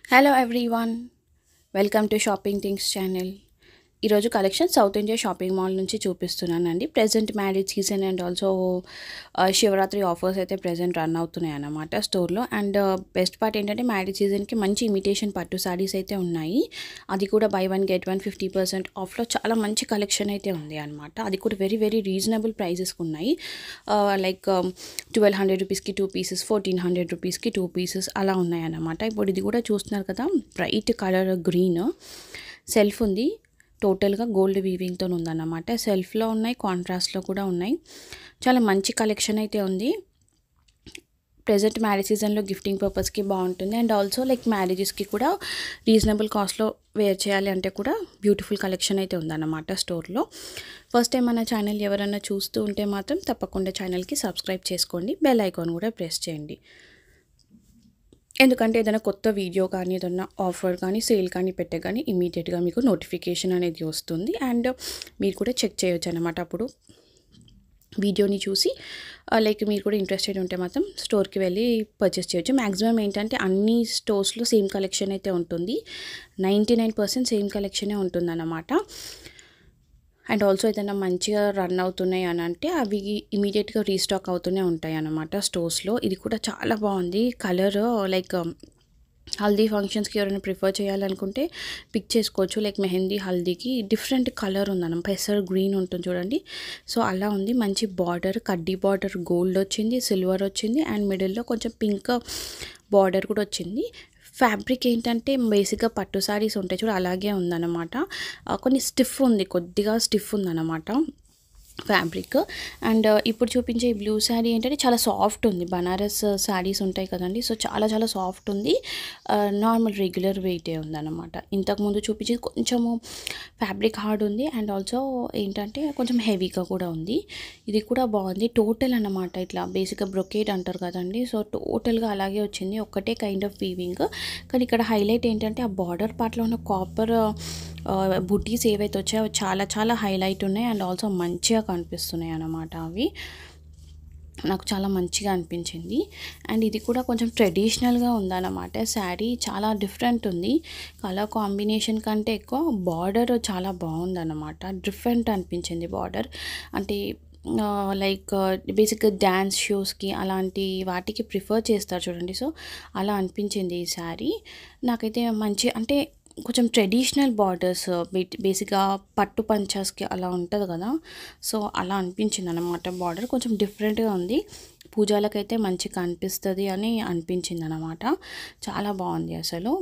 hello everyone welcome to shopping things channel ఈరోజు collection South India shopping mall నుంచి చూపిస్తున్నానండి present marriage season and also Shivaratri offers అయితే present run అవుతున్నాయి అన్నమాట స్టోర్లో అండ్ బెస్ట్ పార్ట్ ఏంటంటే మ్యారేజ్ సీజన్కి మంచి ఇమిటేషన్ పట్టు సారీస్ అయితే ఉన్నాయి అది కూడా buy one get one fifty percent ఆఫ్లో చాలా మంచి కలెక్షన్ అయితే ఉంది అనమాట అది కూడా వెరీ వెరీ రీజనబుల్ ప్రైజెస్కి ఉన్నాయి లైక్ ట్వెల్వ్ హండ్రెడ్ రూపీస్కి టూ పీసెస్ ఫోర్టీన్ హండ్రెడ్ రూపీస్కి టూ పీసెస్ అలా ఉన్నాయన్నమాట ఇప్పుడు ఇది కూడా చూస్తున్నారు కదా బ్రైట్ కలర్ గ్రీన్ సెల్ఫ్ ఉంది టోటల్గా గోల్డ్ వీవింగ్తో ఉందన్నమాట సెల్ఫ్లో ఉన్నాయి కాంట్రాస్ట్లో కూడా ఉన్నాయి చాలా మంచి కలెక్షన్ అయితే ఉంది ప్రజెంట్ మ్యారేజ్ సీజన్లో గిఫ్టింగ్ పర్పస్కి బాగుంటుంది అండ్ ఆల్సో లైక్ మ్యారేజెస్కి కూడా రీజనబుల్ కాస్ట్లో వేర్ చేయాలి అంటే కూడా బ్యూటిఫుల్ కలెక్షన్ అయితే ఉందన్నమాట స్టోర్లో ఫస్ట్ టైం మన ఛానల్ ఎవరైనా చూస్తూ ఉంటే మాత్రం తప్పకుండా ఛానల్కి సబ్స్క్రైబ్ చేసుకోండి బెల్ ఐకాన్ కూడా ప్రెస్ చేయండి ఎందుకంటే ఏదైనా కొత్త వీడియో కానీ ఏదైనా ఆఫర్ కానీ సేల్ కానీ పెట్టే కానీ ఇమీడియట్గా మీకు నోటిఫికేషన్ అనేది వస్తుంది అండ్ మీరు కూడా చెక్ చేయొచ్చు అనమాట అప్పుడు వీడియోని చూసి లైక్ మీరు కూడా ఇంట్రెస్టెడ్ ఉంటే మాత్రం స్టోర్కి వెళ్ళి పర్చేస్ చేయొచ్చు మ్యాక్సిమం ఏంటంటే అన్ని స్టోర్స్లో సేమ్ కలెక్షన్ అయితే ఉంటుంది నైంటీ నైన్ పర్సెంట్ సేమ్ కలెక్షనే ఉంటుందన్నమాట అండ్ ఆల్సో ఏదైనా మంచిగా రన్ అవుతున్నాయి అని అంటే అవి ఇమీడియట్గా రీస్టాక్ అవుతూనే ఉంటాయి అన్నమాట స్టోర్స్లో ఇది కూడా చాలా బాగుంది కలర్ లైక్ హల్దీ ఫంక్షన్స్కి ఎవరైనా ప్రిఫర్ చేయాలనుకుంటే పిక్ చేసుకోవచ్చు లైక్ మెహందీ హల్దీకి డిఫరెంట్ కలర్ ఉందన్న పెసర్ గ్రీన్ ఉంటుంది చూడండి సో అలా ఉంది మంచి బార్డర్ కడ్డీ బార్డర్ గోల్డ్ వచ్చింది సిల్వర్ వచ్చింది అండ్ మిడిల్లో కొంచెం పింక్ బార్డర్ కూడా వచ్చింది ఫ్యాబ్రిక్ ఏంటంటే బేసిక్గా పట్టు శారీస్ ఉంటాయి చూడ అలాగే ఉందన్నమాట కొన్ని స్టిఫ్ ఉంది కొద్దిగా స్టిఫ్ ఉందన్నమాట ఫ్యాబ్రిక్ అండ్ ఇప్పుడు చూపించే ఈ బ్లూ శారీ ఏంటంటే చాలా సాఫ్ట్ ఉంది బనారస్ శారీస్ ఉంటాయి కదండి సో చాలా చాలా సాఫ్ట్ ఉంది నార్మల్ రెగ్యులర్ వెయిటే ఉందన్నమాట ఇంతకుముందు చూపించేది కొంచెము ఫ్యాబ్రిక్ హార్డ్ ఉంది అండ్ ఆల్సో ఏంటంటే కొంచెం హెవీగా కూడా ఉంది ఇది కూడా బాగుంది టోటల్ అన్నమాట ఇట్లా బేసిక్గా బ్రొకేట్ అంటారు కదండి సో టోటల్గా అలాగే వచ్చింది ఒక్కటే కైండ్ ఆఫ్ వీవింగ్ కానీ ఇక్కడ హైలైట్ ఏంటంటే ఆ బార్డర్ పార్ట్లో ఉన్న కాపర్ బుటీస్ ఏవైతే వచ్చాయో అవి చాలా చాలా హైలైట్ ఉన్నాయి అండ్ ఆల్సో మంచిగా కనిపిస్తున్నాయి అన్నమాట అవి నాకు చాలా మంచిగా అనిపించింది అండ్ ఇది కూడా కొంచెం ట్రెడిషనల్గా ఉందన్నమాట శారీ చాలా డిఫరెంట్ ఉంది కలర్ కాంబినేషన్ కంటే ఎక్కువ బార్డర్ చాలా బాగుందన్నమాట డిఫరెంట్ అనిపించింది బార్డర్ అంటే లైక్ బేసిక్గా డ్యాన్స్ షోస్కి అలాంటి వాటికి ప్రిఫర్ చేస్తారు చూడండి సో అలా అనిపించింది ఈ శారీ నాకైతే మంచి అంటే కొంచెం ట్రెడిషనల్ బార్డర్స్ బేసిక్గా పట్టు పంచాస్కి అలా ఉంటుంది కదా సో అలా అనిపించింది అనమాట బార్డర్ కొంచెం డిఫరెంట్గా ఉంది పూజలకైతే మంచిగా అనిపిస్తుంది అని అనిపించింది అనమాట చాలా బాగుంది అసలు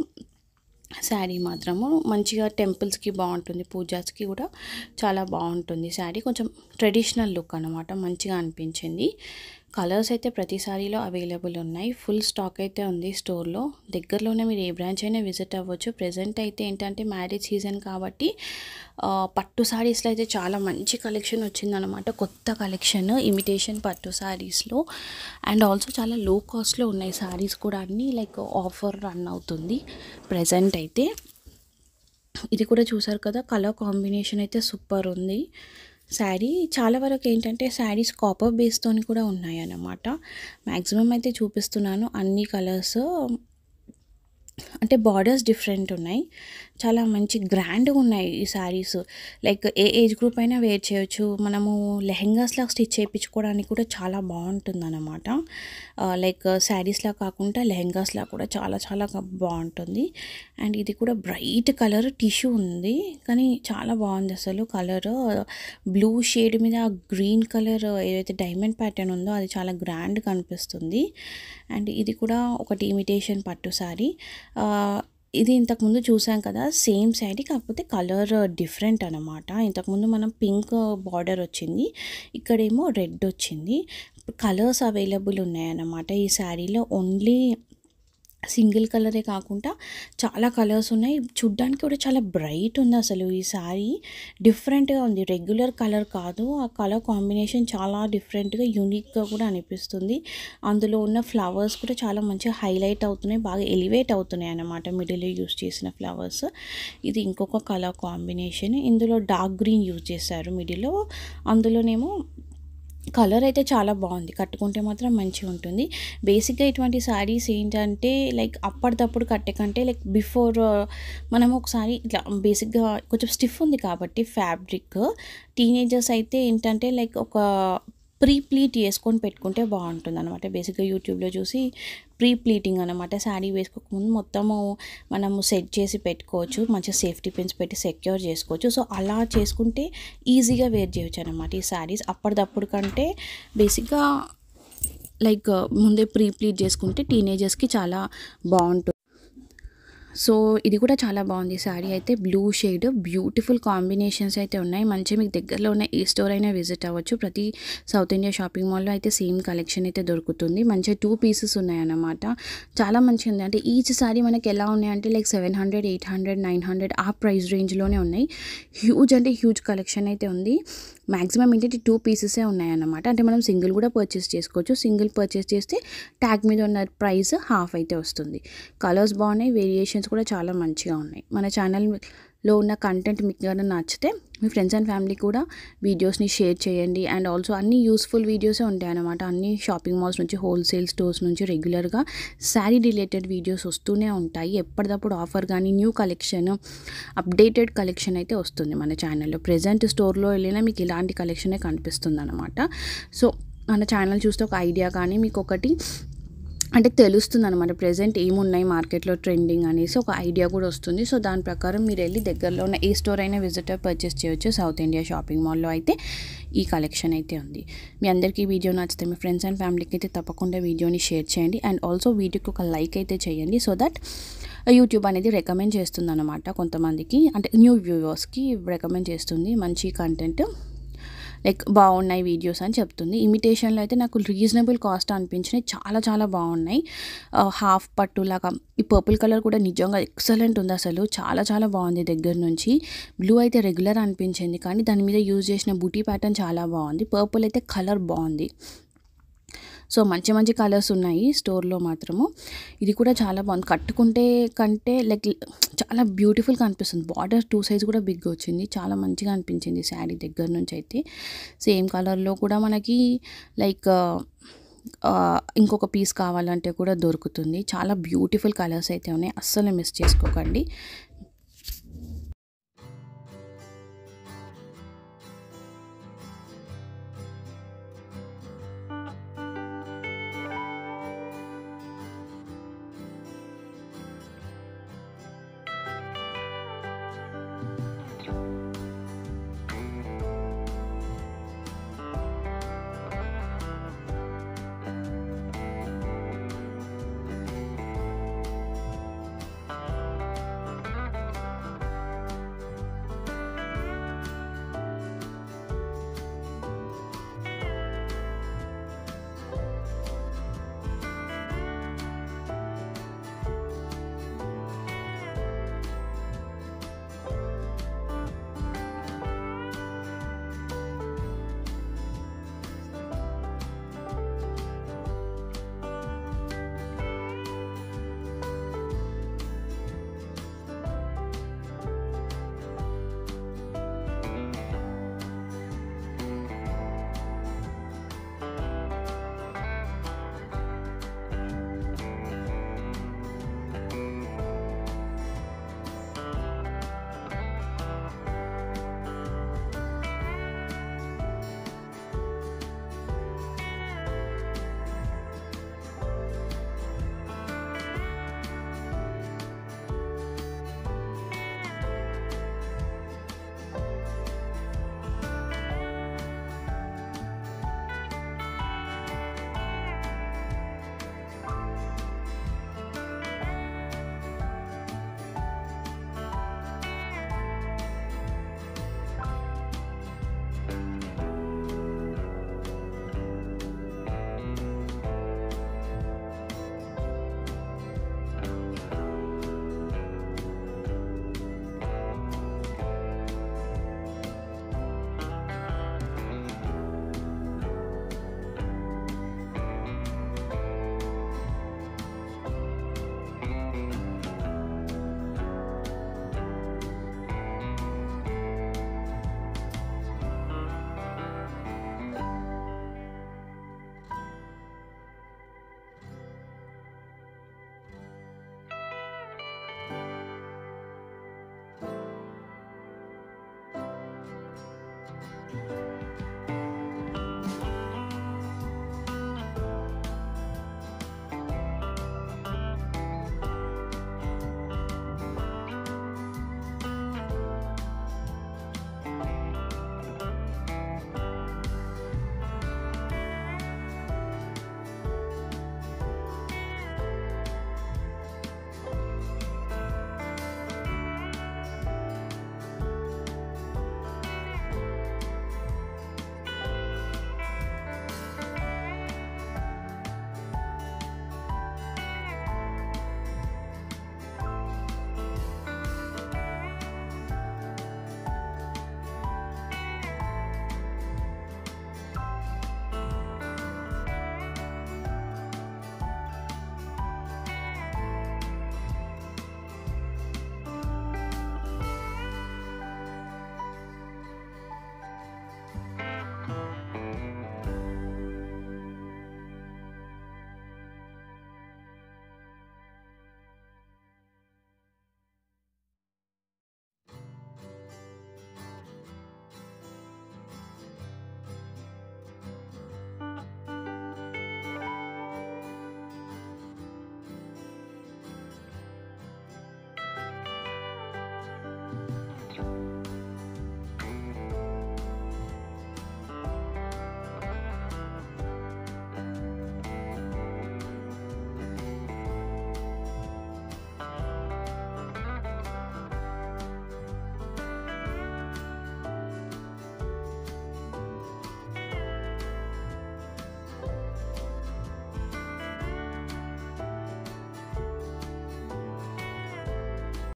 శారీ మాత్రము మంచిగా టెంపుల్స్కి బాగుంటుంది పూజాస్కి కూడా చాలా బాగుంటుంది శారీ కొంచెం ట్రెడిషనల్ లుక్ అనమాట మంచిగా అనిపించింది కలర్స్ అయితే ప్రతి సారీలో అవైలబుల్ ఉన్నాయి ఫుల్ స్టాక్ అయితే ఉంది స్టోర్లో దగ్గరలోనే మీరు ఏ బ్రాంచ్ అయినా విజిట్ అవ్వచ్చు ప్రజెంట్ అయితే ఏంటంటే మ్యారేజ్ సీజన్ కాబట్టి పట్టు సారీస్లో అయితే చాలా మంచి కలెక్షన్ వచ్చిందనమాట కొత్త కలెక్షన్ ఇమిటేషన్ పట్టు సారీస్లో అండ్ ఆల్సో చాలా లో కాస్ట్లో ఉన్నాయి సారీస్ కూడా అన్నీ లైక్ ఆఫర్ రన్ అవుతుంది ప్రజెంట్ అయితే ఇది కూడా చూసారు కదా కలర్ కాంబినేషన్ అయితే సూపర్ ఉంది శారీ చాలా వరకు ఏంటంటే శారీస్ కాపర్ బేస్తో కూడా ఉన్నాయి అన్నమాట మ్యాక్సిమం అయితే చూపిస్తున్నాను అన్ని కలర్స్ అంటే బార్డర్స్ డిఫరెంట్ ఉన్నాయి చాలా మంచి గ్రాండ్గా ఉన్నాయి ఈ శారీస్ లైక్ ఏ ఏజ్ గ్రూప్ అయినా వేర్ చేయొచ్చు మనము లెహెంగాస్లా స్టిచ్ చేయించుకోవడానికి కూడా చాలా బాగుంటుంది అనమాట లైక్ శారీస్లా కాకుండా లెహెంగాస్లా కూడా చాలా చాలా బాగుంటుంది అండ్ ఇది కూడా బ్రైట్ కలర్ టిష్యూ ఉంది కానీ చాలా బాగుంది అసలు కలర్ బ్లూ షేడ్ మీద గ్రీన్ కలర్ ఏదైతే డైమండ్ ప్యాటర్న్ ఉందో అది చాలా గ్రాండ్ కనిపిస్తుంది అండ్ ఇది కూడా ఒకటి ఇమిటేషన్ పట్టు శారీ ఇది ఇంతకుముందు చూసాం కదా సేమ్ శారీ కాకపోతే కలర్ డిఫరెంట్ అనమాట ఇంతకుముందు మనం పింక్ బార్డర్ వచ్చింది ఇక్కడేమో రెడ్ వచ్చింది కలర్స్ అవైలబుల్ ఉన్నాయన్నమాట ఈ శారీలో ఓన్లీ సింగిల్ కలరే కాకుండా చాలా కలర్స్ ఉన్నాయి చూడ్డానికి కూడా చాలా బ్రైట్ ఉంది అసలు ఈ శారీ డిఫరెంట్గా ఉంది రెగ్యులర్ కలర్ కాదు ఆ కలర్ కాంబినేషన్ చాలా డిఫరెంట్గా యూనిక్గా కూడా అనిపిస్తుంది అందులో ఉన్న ఫ్లవర్స్ కూడా చాలా మంచిగా హైలైట్ అవుతున్నాయి బాగా ఎలివేట్ అవుతున్నాయి అన్నమాట మిడిల్లో యూస్ చేసిన ఫ్లవర్స్ ఇది ఇంకొక కలర్ కాంబినేషన్ ఇందులో డార్క్ గ్రీన్ యూజ్ చేశారు మిడిల్లో అందులోనేమో కలర్ అయితే చాలా బాగుంది కట్టుకుంటే మాత్రం మంచిగా ఉంటుంది బేసిక్గా ఇటువంటి శారీస్ ఏంటంటే లైక్ అప్పటిదప్పుడు కట్టే కంటే లైక్ బిఫోర్ మనం ఒకసారి ఇట్లా బేసిక్గా కొంచెం స్టిఫ్ ఉంది కాబట్టి ఫ్యాబ్రిక్ టీనేజర్స్ అయితే ఏంటంటే లైక్ ఒక ప్రీ ప్లీట్ వేసుకొని పెట్టుకుంటే బాగుంటుంది అనమాట బేసిక్గా యూట్యూబ్లో చూసి ప్రీ ప్లీటింగ్ అనమాట శారీ వేసుకోకముందు మొత్తము మనము సెట్ చేసి పెట్టుకోవచ్చు మంచిగా సేఫ్టీ పిన్స్ పెట్టి సెక్యూర్ చేసుకోవచ్చు సో అలా చేసుకుంటే ఈజీగా వేర్ చేయొచ్చు అనమాట ఈ శారీస్ అప్పటిదప్పుడు కంటే బేసిక్గా లైక్ ముందే ప్రీ ప్లీట్ చేసుకుంటే టీనేజర్స్కి చాలా బాగుంటుంది సో ఇది కూడా చాలా బాగుంది శారీ అయితే బ్లూ షేడ్ బ్యూటిఫుల్ కాంబినేషన్స్ అయితే ఉన్నాయి మంచిగా మీకు దగ్గరలో ఉన్న ఏ స్టోర్ అయినా విజిట్ అవ్వచ్చు ప్రతి సౌత్ ఇండియా షాపింగ్ మాల్లో అయితే సేమ్ కలెక్షన్ అయితే దొరుకుతుంది మంచిగా టూ పీసెస్ ఉన్నాయన్నమాట చాలా మంచిగా ఉంది అంటే ఈచ్ శారీ మనకి ఎలా ఉన్నాయంటే like seven hundred eight hundred nine hundred ఆ ప్రైస్ రేంజ్లోనే ఉన్నాయి హ్యూజ్ అంటే హ్యూజ్ కలెక్షన్ అయితే ఉంది మ్యాక్సిమం ఏంటంటే టూ పీసెసే ఉన్నాయన్నమాట అంటే మనం సింగిల్ కూడా పర్చేస్ చేసుకోవచ్చు సింగిల్ పర్చేస్ చేస్తే ట్యాగ్ మీద ఉన్న ప్రైస్ హాఫ్ అయితే వస్తుంది కలర్స్ బాగున్నాయి వేరియేషన్స్ కూడా చాలా మంచిగా ఉన్నాయి మన ఛానల్లో ఉన్న కంటెంట్ మీకు ఏమైనా నచ్చితే మీ ఫ్రెండ్స్ అండ్ ఫ్యామిలీ కూడా వీడియోస్ని షేర్ చేయండి అండ్ ఆల్సో అన్ని యూస్ఫుల్ వీడియోసే ఉంటాయి అన్నమాట అన్ని షాపింగ్ మాల్స్ నుంచి హోల్సేల్ స్టోర్స్ నుంచి రెగ్యులర్గా శారీ రిలేటెడ్ వీడియోస్ వస్తూనే ఉంటాయి ఎప్పటికప్పుడు ఆఫర్ కానీ న్యూ కలెక్షన్ అప్డేటెడ్ కలెక్షన్ అయితే వస్తుంది మన ఛానల్లో ప్రజెంట్ స్టోర్లో వెళ్ళినా మీకు ఇలాంటి కలెక్షనే కనిపిస్తుంది అనమాట సో మన ఛానల్ చూస్తే ఒక ఐడియా కానీ మీకు ఒకటి అంటే తెలుస్తుంది అనమాట ప్రజెంట్ ఏమున్నాయి మార్కెట్లో ట్రెండింగ్ అనేసి ఒక ఐడియా కూడా వస్తుంది సో దాని ప్రకారం మీరు వెళ్ళి దగ్గరలో ఉన్న ఏ స్టోర్ అయినా విజిట్ పర్చేస్ చేయొచ్చు సౌత్ ఇండియా షాపింగ్ మాల్లో అయితే ఈ కలెక్షన్ అయితే ఉంది మీ అందరికీ ఈ వీడియో నచ్చితే మీ ఫ్రెండ్స్ అండ్ ఫ్యామిలీకి అయితే తప్పకుండా వీడియోని షేర్ చేయండి అండ్ ఆల్సో వీడియోకి ఒక లైక్ అయితే చేయండి సో దట్ యూట్యూబ్ అనేది రికమెండ్ చేస్తుంది అనమాట కొంతమందికి అంటే న్యూ వ్యూవర్స్కి రికమెండ్ చేస్తుంది మంచి కంటెంట్ లైక్ బాగున్నాయి వీడియోస్ అని చెప్తుంది ఇమిటేషన్లో అయితే నాకు రీజనబుల్ కాస్ట్ అనిపించినాయి చాలా చాలా బాగున్నాయి హాఫ్ పట్టు లాగా ఈ పర్పుల్ కలర్ కూడా నిజంగా ఎక్సలెంట్ ఉంది అసలు చాలా చాలా బాగుంది దగ్గర నుంచి బ్లూ అయితే రెగ్యులర్ అనిపించింది కానీ దాని మీద యూజ్ చేసిన బూటీ ప్యాటర్న్ చాలా బాగుంది పర్పుల్ అయితే కలర్ బాగుంది సో మంచి మంచి కలర్స్ ఉన్నాయి స్టోర్లో మాత్రము ఇది కూడా చాలా బాగుంది కట్టుకుంటే కంటే లైక్ చాలా బ్యూటిఫుల్గా అనిపిస్తుంది బార్డర్ టూ సైజ్ కూడా బిగ్ వచ్చింది చాలా మంచిగా అనిపించింది శారీ దగ్గర నుంచి అయితే సేమ్ కలర్లో కూడా మనకి లైక్ ఇంకొక పీస్ కావాలంటే కూడా దొరుకుతుంది చాలా బ్యూటిఫుల్ కలర్స్ అయితే ఉన్నాయి అస్సలు మిస్ చేసుకోకండి